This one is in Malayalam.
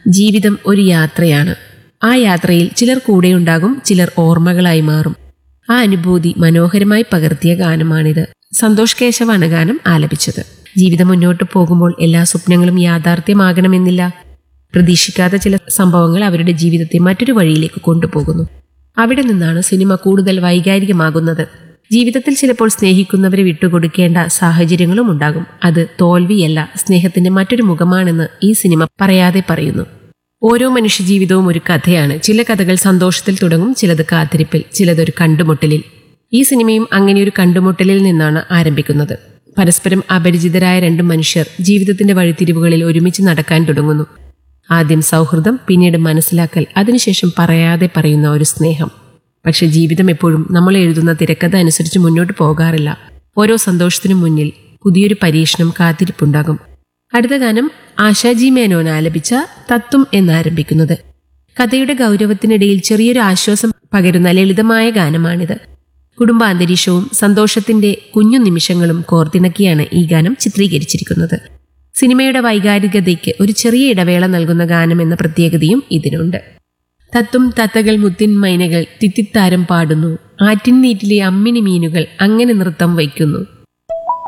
ജീവിതം ഒരു യാത്രയാണ് ആ യാത്രയിൽ ചിലർ കൂടെയുണ്ടാകും ചിലർ ഓർമ്മകളായി മാറും ആ അനുഭൂതി മനോഹരമായി പകർത്തിയ ഗാനമാണിത് സന്തോഷ് കേശവാണ് ഗാനം ആലപിച്ചത് ജീവിതം മുന്നോട്ട് പോകുമ്പോൾ എല്ലാ സ്വപ്നങ്ങളും യാഥാർത്ഥ്യമാകണമെന്നില്ല പ്രതീക്ഷിക്കാത്ത ചില സംഭവങ്ങൾ അവരുടെ ജീവിതത്തെ മറ്റൊരു വഴിയിലേക്ക് കൊണ്ടുപോകുന്നു അവിടെ നിന്നാണ് സിനിമ കൂടുതൽ വൈകാരികമാകുന്നത് ജീവിതത്തിൽ ചിലപ്പോൾ സ്നേഹിക്കുന്നവരെ വിട്ടുകൊടുക്കേണ്ട സാഹചര്യങ്ങളും ഉണ്ടാകും അത് തോൽവിയല്ല സ്നേഹത്തിന്റെ മറ്റൊരു മുഖമാണെന്ന് ഈ സിനിമ പറയാതെ പറയുന്നു ഓരോ മനുഷ്യജീവിതവും ഒരു കഥയാണ് ചില കഥകൾ സന്തോഷത്തിൽ തുടങ്ങും ചിലത് കാത്തിരിപ്പിൽ ചിലതൊരു കണ്ടുമുട്ടലിൽ ഈ സിനിമയും അങ്ങനെയൊരു കണ്ടുമുട്ടലിൽ നിന്നാണ് ആരംഭിക്കുന്നത് പരസ്പരം അപരിചിതരായ രണ്ട് മനുഷ്യർ ജീവിതത്തിന്റെ വഴിത്തിരിവുകളിൽ ഒരുമിച്ച് നടക്കാൻ തുടങ്ങുന്നു ആദ്യം സൗഹൃദം പിന്നീട് മനസ്സിലാക്കൽ അതിനുശേഷം പറയാതെ പറയുന്ന ഒരു സ്നേഹം പക്ഷെ ജീവിതം എപ്പോഴും നമ്മൾ എഴുതുന്ന തിരക്കഥ അനുസരിച്ച് മുന്നോട്ട് പോകാറില്ല ഓരോ സന്തോഷത്തിനും മുന്നിൽ പുതിയൊരു പരീക്ഷണം കാത്തിരിപ്പുണ്ടാകും അടുത്ത ഗാനം ആശാജി മേനോൻ ആലപിച്ച തത്വം എന്നാരംഭിക്കുന്നത് കഥയുടെ ഗൗരവത്തിനിടയിൽ ചെറിയൊരു ആശ്വാസം പകരുന്ന ലളിതമായ ഗാനമാണിത് കുടുംബാന്തരീക്ഷവും സന്തോഷത്തിന്റെ കുഞ്ഞു നിമിഷങ്ങളും കോർത്തിണക്കിയാണ് ഈ ഗാനം ചിത്രീകരിച്ചിരിക്കുന്നത് സിനിമയുടെ വൈകാരികതയ്ക്ക് ഒരു ചെറിയ ഇടവേള നൽകുന്ന ഗാനം എന്ന പ്രത്യേകതയും ഇതിനുണ്ട് തത്തും തത്തകൾ മുത്തിൻ മൈനകൾ തിത്തിത്താരം പാടുന്നു ആറ്റിൻ നീറ്റിലെ അമ്മിനി മീനുകൾ അങ്ങനെ നൃത്തം വയ്ക്കുന്നു